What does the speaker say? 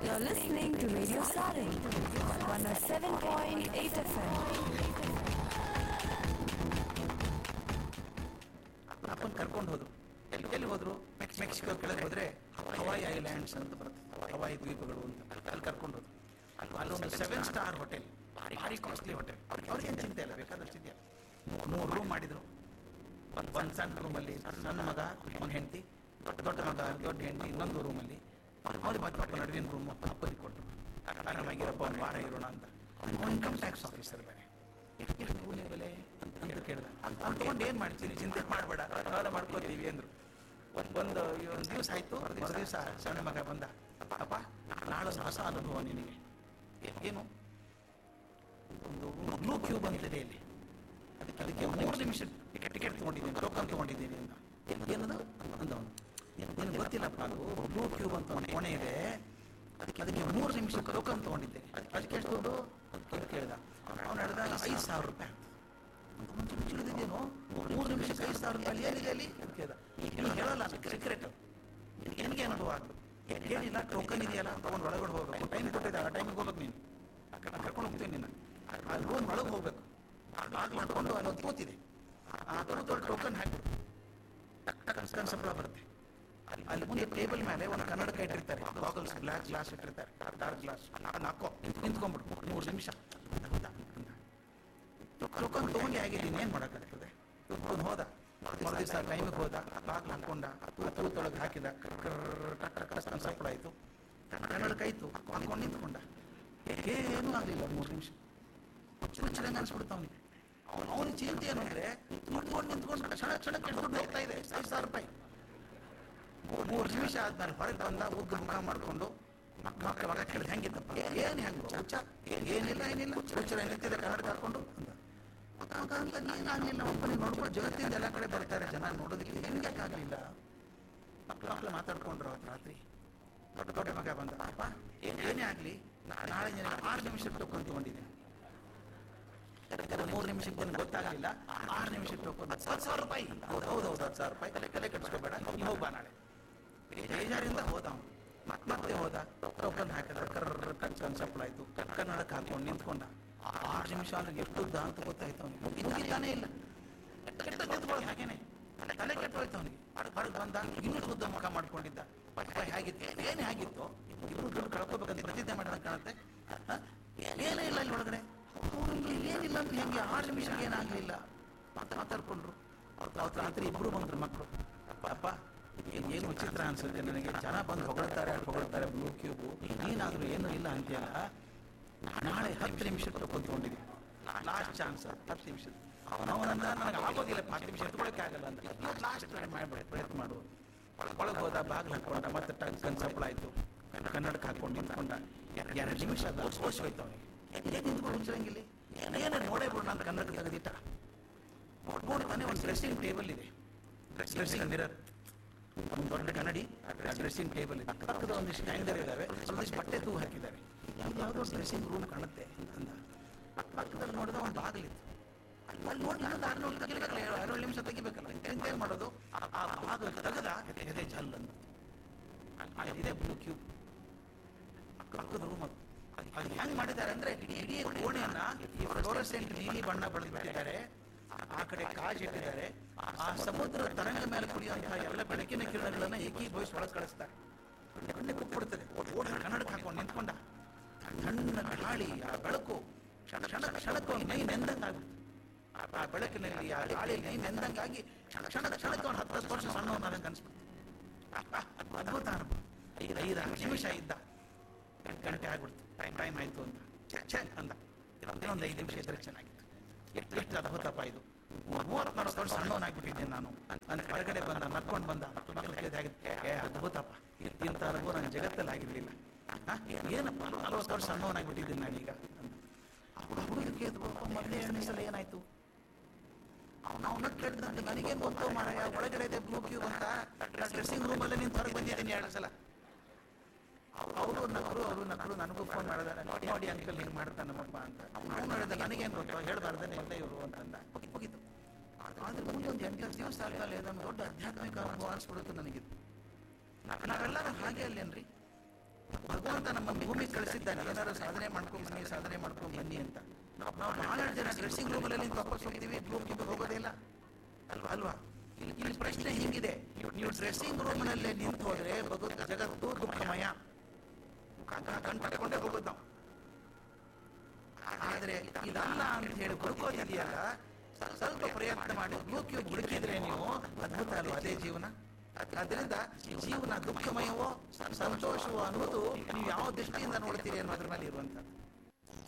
You're listening to Radio Sarin, 107.8 FM. ಅಪ್ಪನ ಕರ್ಕೊಂಡು ಹೋದ್ರು ಎಲ್ಲಿ ಎಲ್ಲಿ ಹೋದ್ರು ಮೆಕ್ಸ್ ಮೆಕ್ಸಿಕೋ ಕೆಳಗೆ ಹೋದ್ರೆ ಹವಾಯಿ ಐಲ್ಯಾಂಡ್ಸ್ ಅಂತ ಬರುತ್ತೆ ಹವಾಯಿ ದ್ವೀಪಗಳು ಅಂತ ಅಲ್ಲಿ ಕರ್ಕೊಂಡು ಹೋದ್ರು ಅಲ್ಲೊಂದು ಸೆವೆನ್ ಸ್ಟಾರ್ ಹೋಟೆಲ್ ಭಾರಿ ಕಾಸ್ಟ್ಲಿ ಹೋಟೆಲ್ ಅವ್ರಿಗೇನು ಚಿಂತೆ ಇಲ್ಲ ಬೇಕಾದಷ್ಟು ಇದೆಯಾ ಮೂರು ರೂಮ್ ಮಾಡಿದ್ರು ಒಂದು ಒಂದು ಸಣ್ಣ ರೂಮಲ್ಲಿ ಸಣ್ಣ ಮಗ ಮಗ ಹೆಂಡತಿ ದೊಡ್ಡ ದೊಡ್ಡ ಮಗ ದೊಡ್ಡ ಹೆಂಡತಿ ಇನ್ನೊಂದು ರೂಮಲ್ಲಿ ಅವ್ರಿಗೆ ಮತ್ತೆ ಪಕ್ಕ ನಡುವಿನ ರೂಮ್ ಅಪ್ಪನಿಗೆ ಕೊಟ್ಟರು ಆರಾಮಾಗಿರಪ್ಪ ಒಂದು ವಾರ ಇರೋಣ ಅಂತ ಅವ್ನು ಇನ್ಕಮ್ ಟ್ಯಾಕ್ಸ್ ಆಫೀಸರ್ ಬೇರೆ ಎಷ್ಟು ಎಷ್ಟು ಕೂಲಿ ಬೆಲೆ ಅಂತ ಅಂತ ಕೇಳಿದ ಅಂತ ತಗೊಂಡು ಏನು ಮಾಡ್ತೀನಿ ಚಿಂತೆ ಮಾಡಬೇಡ ನಾವೆಲ್ಲ ಮಾಡ್ಕೋತೀವಿ ಅಂದ್ರು ಒಂದು ಒಂದು ಒಂದು ದಿವಸ ಆಯ್ತು ಮರು ದಿವಸ ಸಣ್ಣ ಮಗ ಬಂದ ಅಪ್ಪ ನಾಳೆ ಒಂದು ಹೊಸ ಅನುಭವ ನಿನಗೆ ಏನು ಒಂದು ಬ್ಲೂ ಕ್ಯೂಬ್ ಅಂತಿದೆ ಇಲ್ಲಿ ಅದಕ್ಕೆ ಅದಕ್ಕೆ ಮೂರು ನಿಮಿಷ ಟಿಕೆಟ್ ಟಿಕೆಟ್ ತೊಗೊಂಡಿದ್ದೀನಿ ಟೋಕನ್ ತೊಗೊಂಡಿದ್ದೀನಿ ಅಂತ ಏನದು ಅಂದವನು ನಿನಗೆ ಗೊತ್ತಿಲ್ಲಪ್ಪ ಅದು ಬ್ಲೂ ಕ್ಯೂಬ್ ಅಂತ ಒಂದು ಕೋಣೆ ಇದೆ ಅದಕ್ಕೆ ಅದಕ್ಕೆ ಮೂರು ನಿಮಿಷ ಟೋಕನ್ ತೊಗೊಂಡಿದ್ದೇನೆ ಅದಕ್ಕೆ ಎಷ್ಟು ದುಡ್ಡು ಅಂತ ಕೇಳಿದ ಅವನು ಹೇಳಿದಾಗ ಐದು ಸಾವಿರ ರೂಪಾಯಿ ಅಂತ ಮುಂಚೆ ತಿಳಿದಿದ್ದೇನೋ ಮೂರು ನಿಮಿಷಕ್ಕೆ ಐದು ಸಾವಿರ ರೂಪಾಯಿ ಏನಿದೆ ಅಲ್ಲಿ ಅಂತ ಕೇಳಿದ ನೀನು ಹೇಳಲ್ಲ ಸೀಕ್ರೆಟ್ ನಿನಗೆ ಅನುಭವ ಆಗ್ತದೆ ಏನಿಲ್ಲ ಟೋಕನ್ ಇದೆಯಲ್ಲ ತಗೊಂಡು ಒಳಗಡೆ ಹೋಗ್ಬೇಕು ಟೈಮ್ ಕೊಟ್ಟಿದ್ದೆ ಆ ಟೈಮಿಗೆ ಹೋಗ್ಬೇಕು ನೀನು ಆ ಕಡೆ ಕರ್ಕೊಂಡು ಹೋಗ್ತೀನಿ ನಿನ್ನ ಅಲ್ಲಿ ಹೋಗಿ ಒಳಗೆ ಹೋಗ್ಬೇಕು ಬಾಗಿಲು ಮಾಡ್ಕೊಂಡು ಅಲ್ಲಿ ಒಂದು ಕೂತಿದೆ ಆ ದೊಡ್ಡ ದೊಡ್ಡ ಟೋಕನ್ ಹಾಕ್ಬಿಡು ಟಕ್ ಟಕ್ ಅನ್ಸ್ಕೊಂಡು ಸಂಬಳ ಬರುತ್ತೆ ಅಲ್ಲಿ ಅಲ್ಲಿ ಮುಂದೆ ಟೇಬಲ್ ಮೇಲೆ ಒಂದು ಕನ್ನಡಕ ಇಟ್ಟಿರ್ತಾರೆ ಗಾಗಲ್ಸ್ ಗ್ಲಾಸ್ ಗ್ಲಾಸ್ ಇಟ್ಟಿರ್ತಾರೆ ಡಾರ್ಕ್ ಗ್ಲಾಸ್ ಅದನ್ನ ಹಾಕೋ ನಿಂತ್ಕೊಂಡ್ಬಿಡು ಮೂರು ನಿಮಿಷ ಹೌದಾ ಟೋಕನ್ ತಗೊಂಡು ಆಗಿದ್ದೀನಿ ಏನು ಮಾಡೋಕ್ಕಾಗ್ತದೆ ಅವ್ನು ಹೋದ ಮರು ದಿವಸ ಟೈಮಿಗೆ ಹೋದ ಬಾಗ್ಲು ಹಾಕೊಂಡ ತೂತೊಳಗೆ ಹಾಕಿದ ಟಕ್ ಟಕ್ ಅನ್ಸ್ಕೊಂಡು ಸಂಬಳ ಆಯಿತು ಕನ್ನಡಕ ಆಯಿತು ಹಾಕೊಂಡು ನಿಂತ್ಕೊಂಡ ಏನೂ ಆಗಲಿಲ್ಲ ಮೂರು ನಿಮಿಷ ಹುಚ್ಚರಂಗೆ ಅನ್ಸ್ಬಿಡ್ತು ಅವನಿಗೆ ಅವನು ಅವನಿಗೆ ಚಿಂತೆ ಏನು ಅಂದರೆ ನಿಂತ್ಕೊಂಡು ನಿಂತ್ಕೊಂಡು ಕ್ಷಣ ಕ್ಷಣಕ್ಕೆ ಎಷ್ಟು ದುಡ್ಡು ಹೋಗ್ತಾ ಇದೆ ಐದು ಸಾವಿರ ರೂಪಾಯಿ ಮೂರು ನಿಮಿಷ ಆದ್ಮೇಲೆ ಹೊರಗೆ ಬಂದ ಉಗ್ಗ ಮುಖ ಮಾಡಿಕೊಂಡು ಮಕ್ಕಳ ಮಗ ಕೇಳಿದ ಹೆಂಗಿದ್ದಪ್ಪ ಏನು ಹೆಂಗು ಹುಚ್ಚ ಏನಿಲ್ಲ ಏನಿಲ್ಲ ಹುಚ್ಚರ ನಿಂತಿದೆ ಕನ್ನಡಕ ಹಾಕೊಂಡು ಅಂದ ಮಗ ಮಗ ಅಂತ ನೀನಾಗಲಿಲ್ಲ ಒಬ್ಬನಿಗೆ ನೋಡ್ಕೊಂಡು ಜಗತ್ತಿಂದ ಎಲ್ಲ ಕಡೆ ಬರ್ತಾರೆ ಜನ ನೋಡೋದಕ್ಕೆ ಹೆಂಗೆ ಆಗಲಿಲ್ಲ ಮಕ್ಕಳು ಮಕ್ಕಳು ಮಾತಾಡ್ಕೊಂಡ್ರು ಅವತ್ತು ರಾತ್ರಿ ದೊಡ್ಡ ದೊಡ್ಡ ಮಗ ಬಂದ ಅಪ್ಪ ಏನೇ ಆಗಲಿ ನಾಳೆ ನಿನಗೆ ಆರು ನಿಮಿಷ ಟೋಕನ್ ತಗೊಂಡಿದ್ದೀನಿ ಯಾಕಂದ್ರೆ ಮೂರು ನಿಮಿಷಕ್ಕೆ ನನಗೆ ಗೊತ್ತಾಗಲಿಲ್ಲ ಆರು ನಿಮಿಷಕ್ಕೆ ಟೋಕನ್ ಹತ್ತು ಸಾವಿರ ರೂಪಾಯಿ ಹೌದು ಹೌದು ಹೌದು ಹತ್ತು ಸಾವಿರ ರೂಪಾಯಿ ತಲೆ ತಲೆ ಕಟ್ಸ್ಕೋಬೇಡ ನೀವು ಹೋಗ್ಬಾ ನಾಳೆ ಬೇಜಾರಿಂದ ಹೋದ ಅವನು ಮತ್ತೆ ಮತ್ತೆ ಹೋದ ಟೋಕನ್ ಹಾಕಿದ ಕರ್ರ ಕಟ್ಕೊಂಡು ಸಪ್ಪಳ ಆಯ್ತು ಕನ್ನಡಕ್ಕೆ ಹಾಕೊಂಡು ನಿಂತ್ಕೊಂಡ ಆರು ನಿಮಿಷ ಅಂದ್ರೆ ಎಷ್ಟು ಉದ್ದ ಅಂತ ಗೊತ್ತಾಯ್ತು ಅವನಿಗೆ ಮುಗಿತಾನೇ ಇಲ್ಲ ಕೆಟ್ಟ ನಿಂತ್ಕೊಳ್ಳೋದು ಹಾಗೇನೆ ತಲೆ ಕೆಟ್ಟೋಯ್ತು ಅವನಿಗೆ ಹೊರಗೆ ಬಂದ ಇನ್ನೂ ಉದ್ದ ಮುಖ ಮಾಡ್ಕೊಂಡಿದ್ದ ಬಾಯ್ ಹೇಗಿತ್ತು ಏನೇ ಆಗಿತ್ತು ಇಬ್ರು ದುಡ್ಡು ಕಳ್ಕೋಬೇಕಂತ ಪ್ರತಿಜ್ಞೆ ಮಾಡೋಣ ಕಾಣುತ್ತೆ ಹ? ಏನೇ ಇಲ್ಲ ಇಲ್ಲಿ ಒಳಗಡೆ ಅವ್ನಿಗೆ ಏನಿಲ್ಲ ಅಂತ ಹೆಂಗೆ ಆರು ನಿಮಿಷಕ್ಕೆ ಏನಾಗಲಿಲ್ಲ ಮಾತಾ ಮಾತಾಡ್ಕೊಂಡ್ರು ಅವತ್ತು ರಾತ್ರಿ ಇಬ್ರು ಬಂದ್ರು ಮಕ್ಕಳು ಅಪ್ಪ ಅಪ್ಪ ಏನ್- ಏನು ವಿಚಿತ್ರ ಅನ್ಸುತ್ತೆ ನನಗೆ ಜನ ಬಂದು ಹೊಗಳ್ತಾರೆ ಹೊಗಳ್ತಾರೆ ಬ್ಲೂ ಕ್ಯೂಬು ನೀನಾದ್ರೂ ಏನೂ ಇಲ್ಲ ಅಂತೀಯಲ್ಲ ನಾಳೆ ಹತ್ತು ನಿಮಿಷ ತಗೊಂಡಿದ್ದೀನಿ ಲಾಸ್ಟ್ ಚಾನ್ಸ್ ಹತ್ತು ನಿಮಿಷ ಅವನನ್ನ ನನಗೆ ಆಗೋದಿಲ್ಲ ಹತ್ತು ನಿಮಿಷ ಎತ್ಕೊಳ್ಳೋಕೆ ಆಗಲ್ಲ ಅಂತ ಲಾಸ್ಟ್ ಟ್ರೈ ಮಾಡಿ ಪ್ರಯತ್ನ ಮಾಡು ಒಳಗೆ ಹೋದ ಬಾಗಿಲು ಹಾಕೊಂಡ ಮತ್ತೆ ಟಂಗ್ ಕಣ್ ಸಪ್ಪಳ ಆಯ್ತು ಕನ್ನಡಕ್ಕೆ ಹಾಕೊಂಡು ನಿಂತ್ಕೊಂಡ ಎರಡು ನಿಮಿಷ ಅದು ಸೋಸ್ ಹೋಯ್ತು ಅವನಿಗೆ ಏನು ನಿಂತ್ಕೊಂಡು ಹುಚ್ಚರಂಗಿಲ್ಲ ಏನೇ ನೋಡೇ ಬಿಡೋಣ ಅಂತ ಕನ್ನಡಕ ತೆಗೆದಿಟ್ಟ ನೋಡ್ತಾನೆ ಒಂದು ಡ್ರೆಸ್ಸಿಂಗ್ ಟೇಬಲ್ ಇದೆ ಡ್ರೆಸ್ಸಿಂಗ್ ಮಿರರ್ ಒಂದು ದೊಡ್ಡ ಕನ್ನಡಿ ಡ್ರೆಸ್ಸಿಂಗ್ ಟೇಬಲ್ ಇದೆ ಪಕ್ಕದ ಒಂದಿಷ್ಟು ಹ್ಯಾಂಗರ್ ಇದಾವೆ ಒಂದಿಷ್ಟು ಬಟ್ಟೆ ತೂ ಹಾಕಿದ್ದಾರೆ ಇದು ಯಾವುದೋ ಡ್ರೆಸ್ಸಿಂಗ್ ರೂಮ್ ಕಾಣುತ್ತೆ ಅಂದ ಪಕ್ಕದಲ್ಲಿ ನೋಡಿದ ಒಂದು ಬಾಗಿಲಿತ್ತು ಅಲ್ಲಿ ನೋಡಿ ಇನ್ನೊಂದು ಆರ್ನೂರು ತೆಗಿಬೇಕಲ್ಲ ಎರಡು ನಿಮಿಷ ತೆಗಿಬೇಕಲ್ಲ ಎಂತ ಏನು ಮಾಡೋದು ಆ ಬಾಗಿಲು ತೆಗೆದ ಎದೆ ಜಲ್ ಅಂತ ಇದೆ ಬ್ಲೂ ಕ್ಯೂಬ್ ಪಕ್ಕದ ರೂಮ್ ಅದು ಅದು ಹೆಂಗ್ ಮಾಡಿದ್ದಾರೆ ಅಂದ್ರೆ ಇಡೀ ಕೋಣೆಯನ್ನ ಫ್ಲೋರಸೆಂಟ್ ನೀಲಿ ಬಣ್ಣ ಬಳಿದಿದ್ದಾರೆ ಆ ಕಡೆ ಕಾಜ್ ಇಟ್ಟಿದ್ದಾರೆ ಆ ಸಮುದ್ರ ತರಂಗ ಮೇಲೆ ಕುಡಿಯುವಂತಹ ಎಲ್ಲ ಬೆಳಕಿನ ಕಿರಣಗಳನ್ನ ಏಕೀಭವಿಸಿ ಒಳಗೆ ಕಳಿಸ್ತಾರೆ ಕಣ್ಣೆ ಕುಕ್ಬಿಡ್ತದೆ ಓಡ ಕನ್ನಡಕ್ಕೆ ಹಾಕೊಂಡು ನಿಂತ್ಕೊಂಡ ತಣ್ಣ ಗಾಳಿ ಆ ಬೆಳಕು ಕ್ಷಣ ಕ್ಷಣ ಕ್ಷಣಕ್ಕೆ ಅವ್ನ ಮೈ ನೆಂದಂಗೆ ಆಗ್ಬಿಡ್ತು ಆ ಬೆಳಕಿನಲ್ಲಿ ಆ ಗಾಳಿ ಮೈ ನೆಂದಂಗಾಗಿ ಕ್ಷಣ ಕ್ಷಣ ಕ್ಷಣಕ್ಕೆ ಅವ್ನು ಹತ್ತು ವರ್ಷ ಸಣ್ಣವನು ನನಗೆ ಅನ್ಸ್ಬಿಡ್ತು ಅದ್ಭುತ ಅನುಭವ ಐದು ಐದು ನಿಮಿಷ ಇದ್ದ ಗಂಟೆ ಗಂಟೆ ಆಗ್ಬಿಡ್ತು ಟೈಮ್ ಟೈಮ್ ಆಯ್ತು ಅಂತ ಛೆ, ಛೆ ಅಂದ ಇನ್ನೊಂದು ಐದು ನಿಮಿಷ ಇದ್ರೆ ಚೆನ್ನಾಗಿತ್ತು ಎಷ್ಟು ಎಷ್ಟು ಅದ್ಭುತಪ್ಪ ಇದು ಮೂವತ್ತು ನಲವತ್ತು ವರ್ಷ ಸಣ್ಣವನಾಗ್ಬಿಟ್ಟಿದ್ದೆ ನಾನು ನನ್ನ ಕೆಳಗಡೆ ಬಂದ ನಡ್ಕೊಂಡು ಬಂದ ಮಕ್ಕಳ ಕೈಯಲ್ಲಿ ಆಗಿತ್ತು ಏ ಅದ್ಭುತಪ್ಪ ಇಂಥ ಅನುಭವ ನನ್ನ ಜಗತ್ತಲ್ಲಿ ಆಗಿರಲಿಲ್ಲ ಏನಪ್ಪ ನಲವತ್ತು ವರ್ಷ ಸಣ್ಣವನಾಗ್ಬಿಟ್ಟಿದ್ದೀನಿ ನಾನೀಗ ಹುಡುಗ ಕೇಳಿದ್ರು ಮೊದಲನೇ ಎರಡನೇ ಸಲ ಏನಾಯ್ತು ಅವನು ಅವನ ಕೇಳಿದ ನನಗೇನು ಗೊತ್ತು ಮಾರಾಯ ಒಳಗಡೆ ಇದೆ ಬ್ಲೂ ಕ್ಯೂಬ್ ಅಂತ ಡ್ರೆಸ್ಸಿಂಗ್ ರೂಮಲ್ಲಿ ನಿಂತು ಹೊರಗೆ ಬಂದಿದ್ದೀನಿ ಎರಡು ಸಲ ಅವರು ನಕರು ಅವರು ನಕರು ನನಗೂ ಫೋನ್ ಮಾಡಿದಾರೆ ನೋಡಿ ನೋಡಿ ಅಂಕಲ್ ಹಿಂಗೆ ಮಾಡ್ತಾನೆ ನಮ್ಮಪ್ಪ ಅಂತ ಅವ್ನು ಹೇಳಿದ ನನಗೇನು ಗೊತ್ತು ಹೇಳ್ಬಾರ್ದೇನೆ ಇಲ್ಲ ಇವರು ಅಂತಂದ ಮುಗಿ ಮುಗಿತು ಆದ್ರೆ ಮುಂದೆ ಒಂದು ಎಂಟತ್ತು ದಿವಸ ಆದ್ಮೇಲೆ ಇದೊಂದು ದೊಡ್ಡ ಆಧ್ಯಾತ್ಮಿಕ ಅನುಭವ ಅನ್ಸ್ಬಿಡುತ್ತೆ ನನಗಿದು ನಾವೆಲ್ಲರೂ ಹಾಗೆ ಅಲ್ಲೇನ್ರಿ ಭಗವಂತ ನಮ್ಮ ಭೂಮಿಗೆ ಕಳಿಸಿದ್ದಾನೆ ಏನಾದ್ರು ಸಾಧನೆ ಮಾಡ್ಕೊಂಡು ಬನ್ನಿ ಸಾಧನೆ ಮಾಡ್ಕೊಂಡು ಬನ್ನಿ ಅಂತ ನಾವು ಬಹಳ ಜನ ಡ್ರೆಸ್ಸಿಂಗ್ ರೂಮಲ್ಲಿ ನಿಂತು ವಾಪಸ್ ಹೋಗ್ತೀವಿ ಭೂಮಿಗೆ ಹೋಗೋದೇ ಇಲ್ಲ ಅಲ್ವಾ ಅಲ್ವಾ ಇಲ್ಲಿ ಇಲ್ಲಿ ಪ್ರಶ್ನೆ ಹಿಂಗಿದೆ ನೀವು ಡ್ರೆಸ್ಸಿಂಗ್ ರೂಮ್ನಲ್ಲೇ ನಿಂತು ಹೋದ್ರೆ ಭಗವಂತ ಜಗತ್ತು ದುಃಖಮಯ ಕಣ್ ಪಡ್ಕೊಂಡೇ ಹೋಗೋದು ನಾವು ಆದರೆ ಇದಲ್ಲ ಅಂತ ಹೇಳಿ ಹುಡುಕೋದಿದೆಯಲ್ಲ ಸ್ವಲ್ಪ ಪ್ರಯತ್ನ ಮಾಡಿ ಯೋಗ್ಯ ಹುಡುಕಿದ್ರೆ ನೀವು ಅದ್ಭುತ ಅಲ್ವಾ ಅದೇ ಜೀವನ ಅದರಿಂದ ಜೀವನ ದುಃಖಮಯವೋ ಸಂತೋಷವೋ ಅನ್ನೋದು ನೀವು ಯಾವ ದೃಷ್ಟಿಯಿಂದ ನೋಡ್ತೀರಿ ಅನ್ನೋದ್ರ ಮೇಲೆ ಇರುವಂಥದ್ದು